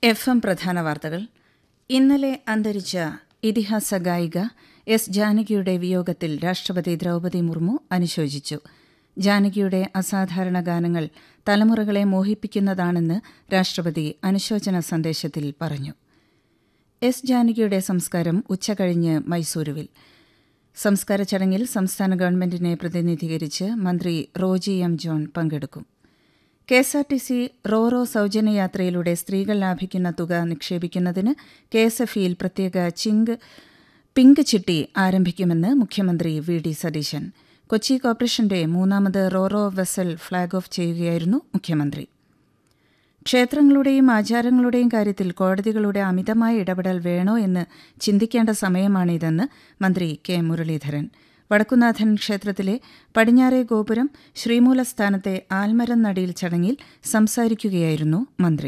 F M പ്രധാന വാർത്തകൾ ഇന്നലെ അന്തരിച്ച ഇതിഹാസ ഗായിക എസ് ജാനകിയുടെ വിയോഗത്തിൽ രാഷ്ട്രപതി ദ്രൗപദി മുർമു അനുശോചിച്ചു ജാനകിയുടെ അസാധാരണ ഗാനങ്ങൾ തലമുറകളെ മോഹിപ്പിക്കുന്നതാണെന്ന് രാഷ്ട്രപതി അനുശോചന സന്ദേശത്തിൽ പറഞ്ഞു എസ് ജാനകിയുടെ സംസ്കാരം ഉച്ചകഴിഞ്ഞ് മൈസൂരുവിൽ സംസ്കാര ചടങ്ങിൽ സംസ്ഥാന ഗവൺമെന്റിനെ പ്രതിനിധീകരിച്ച് മന്ത്രി റോജി എം ജോൺ പങ്കെടുക്കും K S R T C റോറോ സൗജന്യ യാത്രയിലൂടെ സ്ത്രീകൾ ലാഭിക്കുന്ന തുക നിക്ഷേപിക്കുന്നതിന് കെ എസ് എഫ് ഇയിൽ പ്രത്യേക ചിങ്ക് പിങ്ക് ചിട്ടി ആരംഭിക്കുമെന്ന് മുഖ്യമന്ത്രി വി ഡി സതീശൻ കൊച്ചി കോർപ്പറേഷന്റെ മൂന്നാമത് റോറോ വെസൽ ഫ്ളാഗ് ഓഫ് ചെയ്യുകയായിരുന്നു മുഖ്യമന്ത്രി ക്ഷേത്രങ്ങളുടെയും ആചാരങ്ങളുടെയും കാര്യത്തിൽ കോടതികളുടെ അമിതമായ ഇടപെടൽ വേണോ എന്ന് ചിന്തിക്കേണ്ട സമയമാണിതെന്ന് മന്ത്രി കെ മുരളീധരൻ വടക്കുനാഥൻ ക്ഷേത്രത്തിലെ പടിഞ്ഞാറേ ഗോപുരം ശ്രീമൂലസ്ഥാനത്തെ ആൽമരം നടിയിൽ ചടങ്ങിൽ സംസാരിക്കുകയായിരുന്നു മന്ത്രി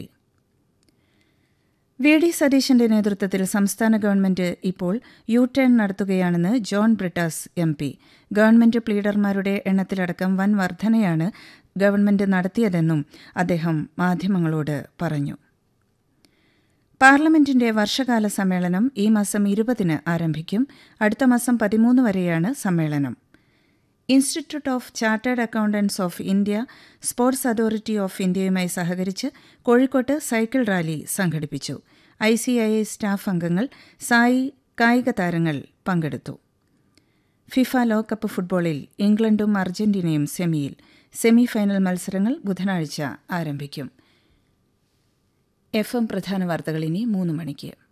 വി ഡി സതീശന്റെ നേതൃത്വത്തിൽ സംസ്ഥാന ഗവൺമെന്റ് ഇപ്പോൾ യു ടേൺ നടത്തുകയാണെന്ന് John Brittas M P government പ്ലീഡർമാരുടെ എണ്ണത്തിലടക്കം വൻ വർധനയാണ് ഗവൺമെന്റ് നടത്തിയതെന്നും അദ്ദേഹം മാധ്യമങ്ങളോട് പറഞ്ഞു പാർലമെന്റിന്റെ വർഷകാല സമ്മേളനം ഈ മാസം ഇരുപതിന് ആരംഭിക്കും അടുത്ത മാസം പതിമൂന്ന് വരെയാണ് സമ്മേളനം institute of chartered accountants of India sports authority of ഇന്ത്യയുമായി സഹകരിച്ച് കോഴിക്കോട്ട് സൈക്കിൾ റാലി സംഘടിപ്പിച്ചു I C A I staff അംഗങ്ങൾ സായി കായിക താരങ്ങൾ പങ്കെടുത്തു ഫിഫ ലോകകപ്പ് ഫുട്ബോളിൽ ഇംഗ്ലണ്ടും അർജന്റീനയും സെമിയിൽ സെമി ഫൈനൽ മത്സരങ്ങൾ ബുധനാഴ്ച ആരംഭിക്കും എഫ് എം പ്രധാന വാർത്തകൾ ഇനി മൂന്ന് മണിക്ക്